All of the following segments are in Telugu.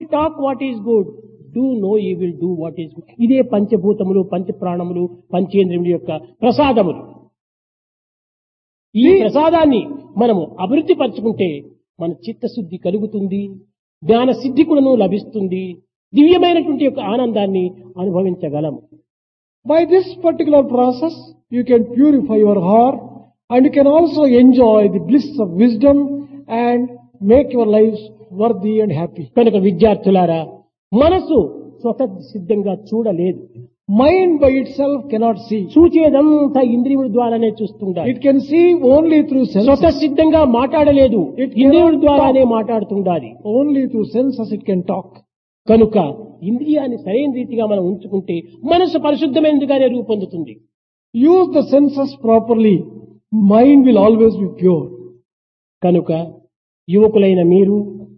Talk what is good do know you will do what is good ఇదే పంచభూతములు పంచప్రాణములు పంచేంద్రియముల యొక్క ప్రసాదములు ఈ ప్రసాదాన్ని మనము అభివృద్ధి పరచుకుంటే మన చిత్తశుద్ధి కలుగుతుంది జ్ఞాన సిద్ధి కూడాను లభిస్తుంది దివ్యమైనటువంటి యొక్క ఆనందాన్ని అనుభవించగలము By this particular process, you can purify your heart and you can also enjoy the bliss of wisdom and make your lives worthy and happy. కనుక విద్యార్థులారా మనసు స్వత సిద్ధంగా చూడలేదు Mind by itself cannot see. చూచేదంతా ఇంద్రియముల ద్వారానే చూస్తుండాలి It can see only through స్వత senses. సిద్ధంగా మాట్లాడలేదు It ఇంద్రియముల cannot ద్వారానే మాట్లాడుతుండాలి Only through senses it can talk. కనుక ఇంద్రియాన్ని సరైన రీతిగా మనం ఉంచుకుంటే మనసు పరిశుద్ధమైనదిగానే రూపొందుతుంది Use the senses properly. Mind will always be pure. కనుక యువకులైన మీరు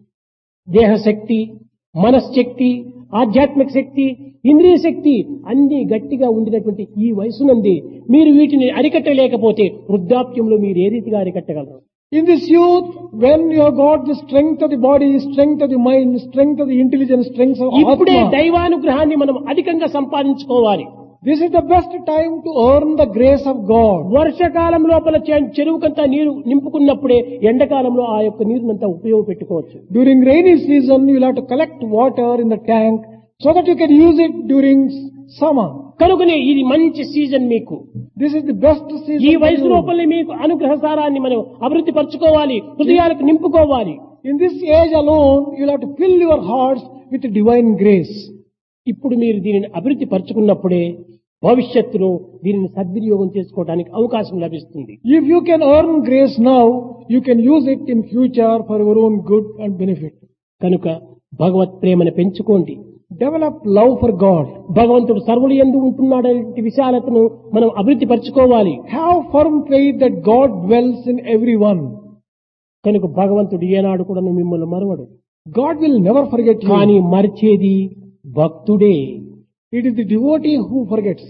దేహశక్తి మనశ్శక్తి ఆధ్యాత్మిక శక్తి ఇంద్రియ శక్తి అన్ని గట్టిగా ఉండినటువంటి ఈ వయసునంది మీరు వీటిని అరికట్టలేకపోతే వృద్ధాప్యంలో మీరు ఏ రీతిగా అరికట్టగలరు In this youth, when you have got the strength of the body, strength of the mind, strength of the intelligence, strength of ఇప్పుడే Atma, దైవానుగ్రహాన్ని మనం అధికంగా సంపాదించుకోవాలి this is the best time to earn the grace of God. వర్షకాలం లోపల చె- చెరువుకంతా నీరు నింపుకున్నప్పుడే ఎండాకాలంలో ఆ యొక్క నీరునంతా ఉపయోగపెట్టుకోవచ్చు During rainy season, you will have to collect water in the tank so that you can use it during s- summer. కనుకనే ఇది మంచి సీజన్ మీకు This is the best season. ఈ for వయసు you. లోపలే మీకు అనుగ్రహ సారాన్ని మనం అభివృద్ధి పరచుకోవాలి హృదయాలకు నింపుకోవాలి In this age alone, you will have to fill your hearts with divine grace. ఇప్పుడు మీరు దీనిని అభివృద్ధి పరచుకున్నప్పుడే భవిష్యత్తులో దీనిని సద్వినియోగం చేసుకోవడానికి అవకాశం లభిస్తుంది If you can earn grace now, you can use it in future for your own good and benefit. కనుక భగవత్ ప్రేమను పెంచుకోండి Develop love for God. భగవంతుడు సర్వులు ఎందు ఉంటున్నాడనే విశాలతను మనం అభివృద్ధి పరచుకోవాలి Have firm faith that God dwells in everyone. కనుక భగవంతుడు ఏనాడు కూడా మిమ్మల్ని మరవడు God will never forget you. కానీ మరిచేది భక్తుడే It is the devotee who forgets.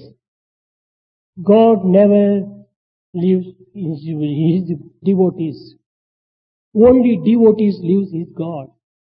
God never leaves his, his devotees. Only devotees leaves his God.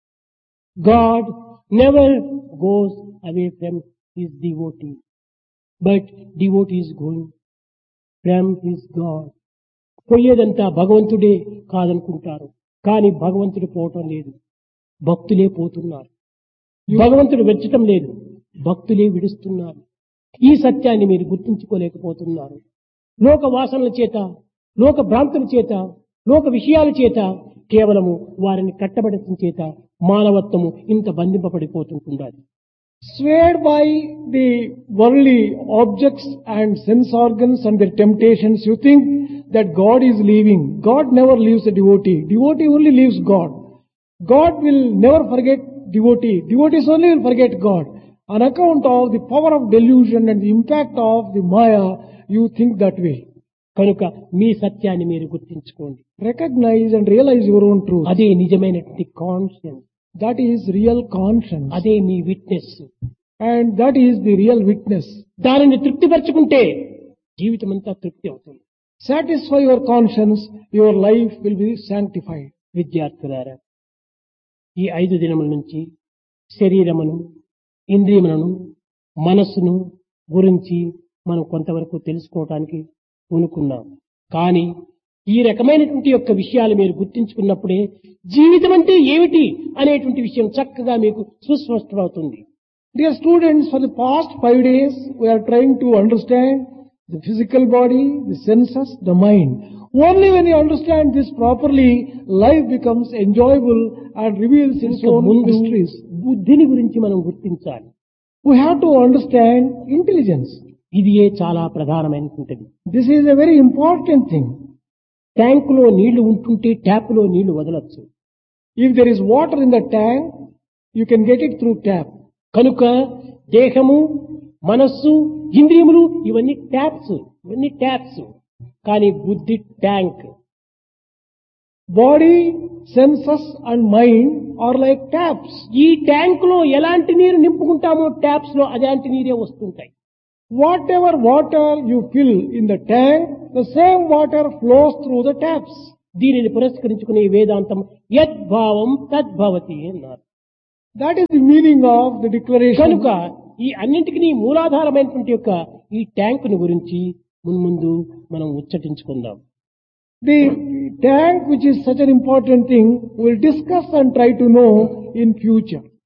God never goes away from his devotee. But devotees going from his God. పోయేదంతా భగవంతుడే కాదనుకుంటారు కానీ భగవంతుడు పోవటం లేదు భక్తులే పోతున్నారు భగవంతుడు వెచ్చటం లేదు భక్తులే విడుస్తున్నారు ఈ సత్యాన్ని మీరు గుర్తించుకోలేకపోతున్నారు లోక వాసనల చేత లోక భ్రాంతుల చేత లోక విషయాల చేత కేవలము వారిని కట్టబడటం చేత మానవత్వము ఇంత బంధింపబడిపోతుంటున్నది Swayed by the worldly objects and sense organs and their temptations, you think that God is leaving. God never leaves a devotee. Devotee only leaves God. God will never forget devotee. Devotees only will forget God. On account of the power of delusion and the impact of the Maya, you think that way. కనుక మీ సత్యాన్ని మీరు గుర్తించుకోండి Recognize and realize your own truth. అదే నిజమైనటువంటి conscience That is real conscience. అదే మీ witness And that is the real witness. దానిని తృప్తిపరచుకుంటే జీవితం అంతా తృప్తి అవుతుంది Satisfy your conscience, your life will be sanctified. విద్యార్థులారా ఈ ఐదు దినముల నుంచి శరీరమును ఇంద్రియములను మనస్సును గురించి మనం కొంతవరకు తెలుసుకోవటానికి పూనుకున్నాం కానీ ఈ రకమైనటువంటి యొక్క విషయాలు మీరు గుర్తించుకున్నప్పుడే జీవితం అంటే ఏమిటి అనేటువంటి విషయం చక్కగా మీకు సుస్పష్టమవుతుంది Dear students, for the past five days, we are trying to understand the physical body, the senses, the mind. Only when you understand this properly, life becomes enjoyable and reveals its ఇంకా own ముందు mysteries. బుద్ధిని గురించి మనం గుర్తించాలి We have to understand intelligence. ఇది ఏ చాలా ప్రధానమైనటువంటిది This is a very important thing. ట్యాంకులో నీళ్లు ఉంటుంటే ట్యాప్లో నీళ్లు వదలొచ్చు If there is water in the tank, you can get it through tap. కనుక దేహము మనస్సు ఇంద్రియములు ఇవన్నీ ట్యాప్స్ ఇవన్నీ ట్యాప్స్ కానీ బుద్ధి tank Body, senses and mind are like taps. ఈ ట్యాంక్ లో ఎలాంటి నీరు నింపుకుంటామో ట్యాప్స్ లో అలాంటి నీరే వస్తుంటాయి Whatever water you fill in the tank, the same water flows through the taps. దీనిని పురస్కరించుకునే వేదాంతం యద్భావం తద్భవతి అన్నారు That is the meaning of the declaration. కనుక ఈ అన్నింటికి మూలాధారమైనటువంటి యొక్క ఈ ట్యాంకుని గురించి మున్ముందు మనం ఉచ్చటించుకుందాం The tank, which is such an important thing, we'll discuss and try to know in future.